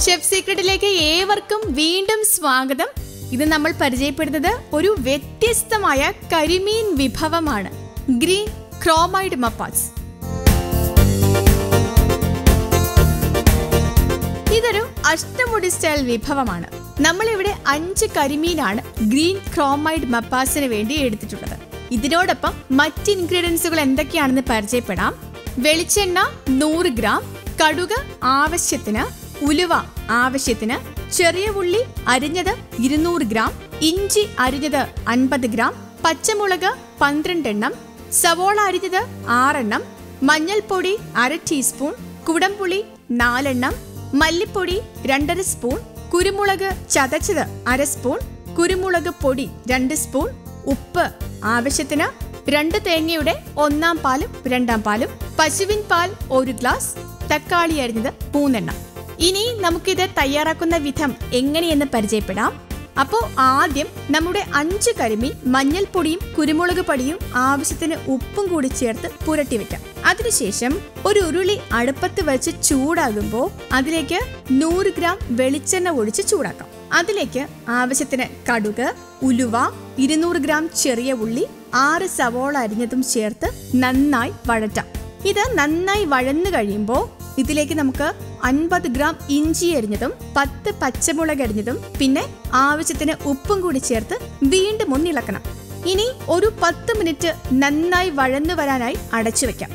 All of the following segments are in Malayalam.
ഷെഫ് സീക്രട്ടിലേക്ക് ഏവർക്കും വീണ്ടും സ്വാഗതം ഇത് നമ്മൾ പരിചയപ്പെടുന്നത് ഒരു വ്യത്യസ്തമായ കരിമീൻ വിഭവമാണ് ഗ്രീൻ ക്രോമൈഡ് മപ്പാസ് ഇതൊരു അഷ്ടമുടി സ്റ്റൈൽ വിഭവമാണ് നമ്മളിവിടെ അഞ്ച് കരിമീനാണ് ഗ്രീൻ ക്രോമൈഡ് മപ്പാസിന് വേണ്ടി എടുത്തിട്ടുള്ളത് ഇതിനോടൊപ്പം മറ്റ് ഇൻഗ്രീഡിയൻസുകൾ എന്തൊക്കെയാണെന്ന് പരിചയപ്പെടാം വെളിച്ചെണ്ണ നൂറ് ഗ്രാം കടുക് ആവശ്യത്തിന് ഉലുവ ആവശ്യത്തിന് ചെറിയ ഉള്ളി അരിഞ്ഞത് ഇരുന്നൂറ് ഗ്രാം ഇഞ്ചി അരിഞ്ഞത് അൻപത് ഗ്രാം പച്ചമുളക് പന്ത്രണ്ടെണ്ണം സവോള അരിഞ്ഞത് ആറെണ്ണം മഞ്ഞൾപ്പൊടി അര ടീസ്പൂൺ കുടംപുളി നാലെണ്ണം മല്ലിപ്പൊടി രണ്ടര സ്പൂൺ കുരുമുളക് ചതച്ചത് അര സ്പൂൺ കുരുമുളക് പൊടി രണ്ട് സ്പൂൺ ഉപ്പ് ആവശ്യത്തിന് രണ്ട് തേങ്ങയുടെ ഒന്നാം പാലും രണ്ടാം പാലും പശുവിൻ പാൽ ഒരു ഗ്ലാസ് തക്കാളി അരിഞ്ഞത് മൂന്നെണ്ണം ഇനി നമുക്കിത് തയ്യാറാക്കുന്ന വിധം എങ്ങനെയെന്ന് പരിചയപ്പെടാം അപ്പോൾ ആദ്യം നമ്മുടെ അഞ്ച് കരിമീൻ മഞ്ഞൾപ്പൊടിയും കുരുമുളക് പൊടിയും ആവശ്യത്തിന് ഉപ്പും കൂടി ചേർത്ത് പുരട്ടി വെക്കാം അതിനുശേഷം ഒരു ഉരുളി അടുപ്പത്ത് വെച്ച് ചൂടാകുമ്പോൾ അതിലേക്ക് നൂറ് ഗ്രാം വെളിച്ചെണ്ണ ഒഴിച്ച് ചൂടാക്കാം അതിലേക്ക് ആവശ്യത്തിന് കടുക് ഉലുവ ഇരുന്നൂറ് ഗ്രാം ചെറിയ ഉള്ളി ആറ് സവോള അരിഞ്ഞതും ചേർത്ത് നന്നായി വഴറ്റാം ഇത് നന്നായി വഴന്നു കഴിയുമ്പോൾ ഇതിലേക്ക് നമുക്ക് അൻപത് ഗ്രാം ഇഞ്ചി അരിഞ്ഞതും പത്ത് പച്ചമുളക് അരിഞ്ഞതും പിന്നെ ആവശ്യത്തിന് ഉപ്പും കൂടി ചേർത്ത് വീണ്ടും ഒന്ന് ഇളക്കണം ഇനി ഒരു പത്ത് മിനിറ്റ് നന്നായി വഴന്നു വരാനായി അടച്ചു വെക്കാം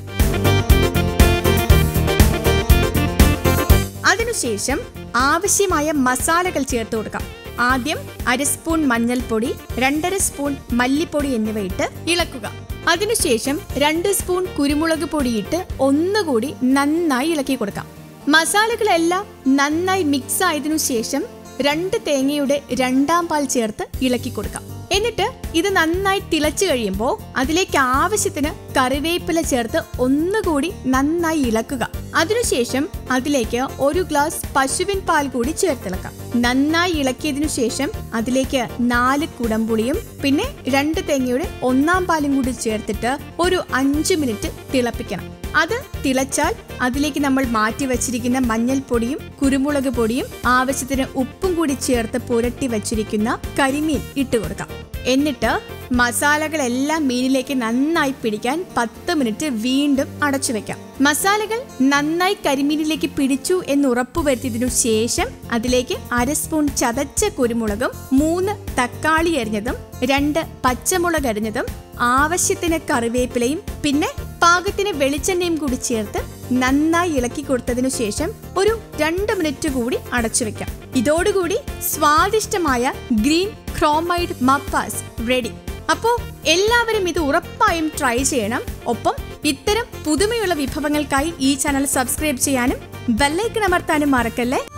അതിനുശേഷം ആവശ്യമായ മസാലകൾ ചേർത്ത് കൊടുക്കാം ആദ്യം അര സ്പൂൺ മഞ്ഞൾപ്പൊടി രണ്ടര സ്പൂൺ മല്ലിപ്പൊടി എന്നിവയിട്ട് ഇളക്കുക അതിനുശേഷം രണ്ട് സ്പൂൺ കുരുമുളക് പൊടിയിട്ട് ഒന്നുകൂടി നന്നായി ഇളക്കി കൊടുക്കാം മസാലകളെല്ലാം നന്നായി മിക്സ് ആയതിനു ശേഷം രണ്ട് തേങ്ങയുടെ രണ്ടാം പാൽ ചേർത്ത് ഇളക്കി കൊടുക്കാം എന്നിട്ട് ഇത് നന്നായി തിളച്ചു കഴിയുമ്പോൾ അതിലേക്ക് ആവശ്യത്തിന് കറിവേപ്പില ചേർത്ത് ഒന്നുകൂടി നന്നായി ഇളക്കുക അതിനുശേഷം അതിലേക്ക് ഒരു ഗ്ലാസ് പശുവിൻ പാൽ കൂടി ചേർത്തിളക്കാം നന്നായി ഇളക്കിയതിനു ശേഷം അതിലേക്ക് നാല് കുടംപുളിയും പിന്നെ രണ്ട് തേങ്ങയുടെ ഒന്നാം പാലും കൂടി ചേർത്തിട്ട് ഒരു അഞ്ച് മിനിറ്റ് തിളപ്പിക്കണം അത് തിളച്ചാൽ അതിലേക്ക് നമ്മൾ മാറ്റി വച്ചിരിക്കുന്ന മഞ്ഞൾപ്പൊടിയും കുരുമുളക് പൊടിയും ആവശ്യത്തിന് ഉപ്പും കൂടി ചേർത്ത് പുരട്ടി വച്ചിരിക്കുന്ന കരിമീൻ ഇട്ട് കൊടുക്കാം എന്നിട്ട് മസാലകളെല്ലാം മീനിലേക്ക് നന്നായി പിടിക്കാൻ പത്ത് മിനിറ്റ് വീണ്ടും അടച്ചു വെക്കാം മസാലകൾ നന്നായി കരിമീനിലേക്ക് പിടിച്ചു എന്ന് ഉറപ്പുവരുത്തിയതിനു ശേഷം അതിലേക്ക് അര സ്പൂൺ ചതച്ച കുരുമുളകും മൂന്ന് തക്കാളി അരിഞ്ഞതും രണ്ട് പച്ചമുളക് അരിഞ്ഞതും ആവശ്യത്തിന് കറിവേപ്പിലയും പിന്നെ പാകത്തിന് വെളിച്ചെണ്ണയും കൂടി ചേർത്ത് നന്നായി ഇളക്കി കൊടുത്തതിനു ശേഷം ഒരു രണ്ട് മിനിറ്റ് കൂടി അടച്ചു വെക്കാം ഇതോടുകൂടി സ്വാദിഷ്ടമായ ഗ്രീൻ ക്രോമൈഡ് മപ്പാസ് റെഡി അപ്പോൾ എല്ലാവരും ഇത് ഉറപ്പായും ട്രൈ ചെയ്യണം ഒപ്പം ഇത്തരം പുതുമയുള്ള വിഭവങ്ങൾക്കായി ഈ ചാനൽ സബ്സ്ക്രൈബ് ചെയ്യാനും ബെല്ലൈക്കൺ അമർത്താനും മറക്കല്ലേ